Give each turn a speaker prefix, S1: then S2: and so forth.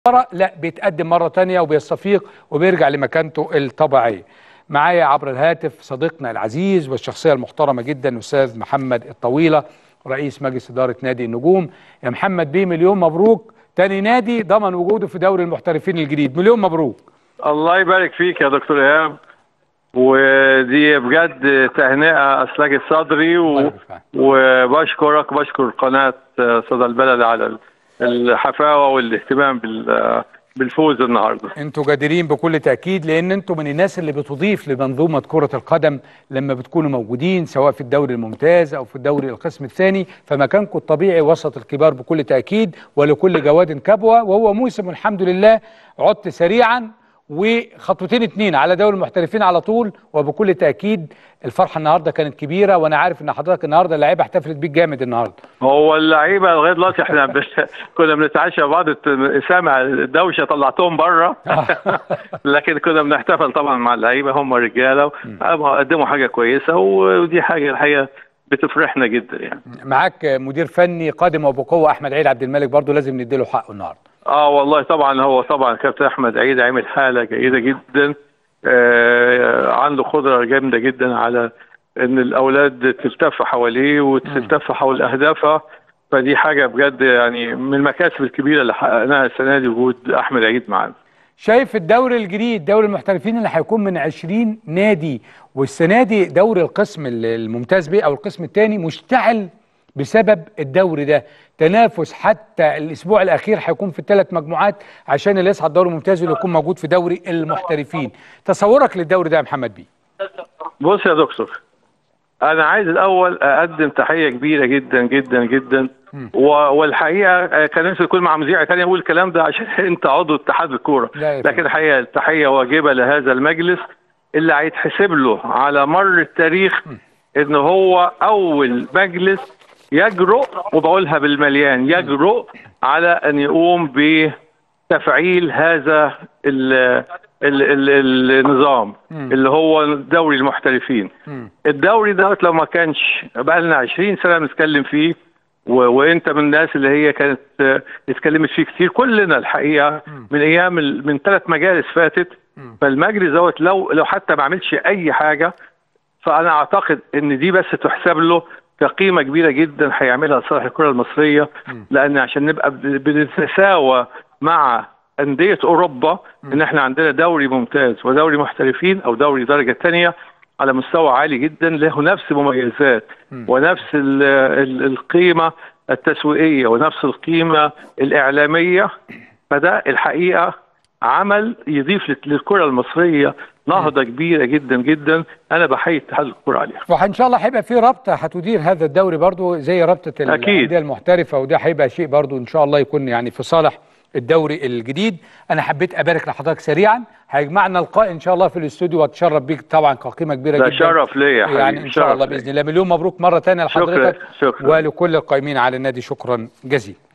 S1: لا بيتقدم مرة تانية وبيستفيق وبيرجع لمكانته الطبيعية معايا عبر الهاتف صديقنا العزيز والشخصية المحترمة جدا الأستاذ محمد الطويلة رئيس مجلس إدارة نادي النجوم يا محمد بيه مليون مبروك تاني نادي ضمن وجوده في دوري المحترفين الجديد مليون مبروك
S2: الله يبارك فيك يا دكتور ايهاب ودي بجد تهنئه اسلجت صدري
S1: الله
S2: و...
S1: يبارك فيك.
S2: وبشكرك بشكر قناه صدى البلد على الحفاوه والاهتمام بال... بالفوز النهارده
S1: انتوا جديرين بكل تأكيد لأن انتوا من الناس اللي بتضيف لمنظومة كرة القدم لما بتكونوا موجودين سواء في الدوري الممتاز أو في الدوري القسم الثاني فمكانكم الطبيعي وسط الكبار بكل تأكيد ولكل جواد كبوة وهو موسم الحمد لله عدت سريعا وخطوتين اتنين على دوري المحترفين على طول وبكل تأكيد الفرحة النهاردة كانت كبيرة وأنا عارف إن حضرتك النهاردة اللعيبة احتفلت بيك جامد النهاردة
S2: هو اللعيبه لغايه دلوقتي احنا بس كنا بنتعشى بعض سامع الدوشه طلعتهم بره لكن كنا بنحتفل طبعا مع اللعيبه هم رجاله قدموا حاجه كويسه ودي حاجه الحقيقه بتفرحنا جدا يعني
S1: معاك مدير فني قادم وبقوة أحمد عيد عبد الملك برضو لازم نديله حقه النهاردة
S2: اه والله طبعا هو طبعا كابتن احمد عيد عامل حاله جيده جدا آه عنده قدره جامده جدا على ان الاولاد تلتف حواليه وتلتف حول اهدافها فدي حاجه بجد يعني من المكاسب الكبيره اللي حققناها السنه دي وجود احمد عيد معانا
S1: شايف الدوري الجديد دوري المحترفين اللي هيكون من 20 نادي والسنه دي دوري القسم الممتاز بيه او القسم الثاني مشتعل بسبب الدوري ده تنافس حتى الاسبوع الاخير هيكون في الثلاث مجموعات عشان اللي يصعد دوري ممتاز واللي يكون موجود في دوري المحترفين تصورك للدوري ده يا محمد بيه
S2: بص يا دكتور انا عايز الاول اقدم تحيه كبيره جدا جدا جدا و- والحقيقه كان نفسي يكون مع مذيع تاني يقول الكلام ده عشان انت عضو اتحاد الكوره
S1: لا يا
S2: لكن
S1: فندم.
S2: الحقيقه التحيه واجبه لهذا المجلس اللي هيتحسب له على مر التاريخ ان هو اول مجلس يجرؤ وبقولها بالمليان يجرؤ على ان يقوم بتفعيل هذا ال ال ال النظام اللي هو دوري المحترفين الدوري ده لو ما كانش بقى لنا 20 سنه بنتكلم فيه و... وانت من الناس اللي هي كانت آه، اتكلمت فيه كتير كلنا الحقيقه من ايام ال... من ثلاث مجالس فاتت فالمجلس دوت لو لو حتى ما عملش اي حاجه فانا اعتقد ان دي بس تحسب له كقيمه كبيره جدا هيعملها لصالح الكره المصريه لان عشان نبقى ب- بنتساوى مع انديه اوروبا ان احنا عندنا دوري ممتاز ودوري محترفين او دوري درجه ثانيه على مستوى عالي جدا له نفس المميزات ونفس ال ال القيمه التسويقيه ونفس القيمه الاعلاميه فده الحقيقه عمل يضيف لل- للكره المصريه نهضه كبيره جدا جدا انا بحيي اتحاد الكره عليها
S1: وان شاء الله هيبقى في رابطه هتدير هذا الدوري برضو زي رابطه ال-
S2: أكيد.
S1: الانديه المحترفه وده هيبقى شيء برضو ان شاء الله يكون يعني في صالح الدوري الجديد انا حبيت ابارك لحضرتك سريعا هيجمعنا لقاء ان شاء الله في الاستوديو واتشرف بيك طبعا كقيمه كبيره
S2: ده
S1: جدا
S2: شرف ليا يا حبيبي
S1: يعني ان شاء
S2: شرف
S1: الله
S2: ليا.
S1: باذن الله مليون مبروك مره ثانيه
S2: شكرا
S1: لحضرتك
S2: شكرا
S1: ولكل القائمين على النادي شكرا جزيلا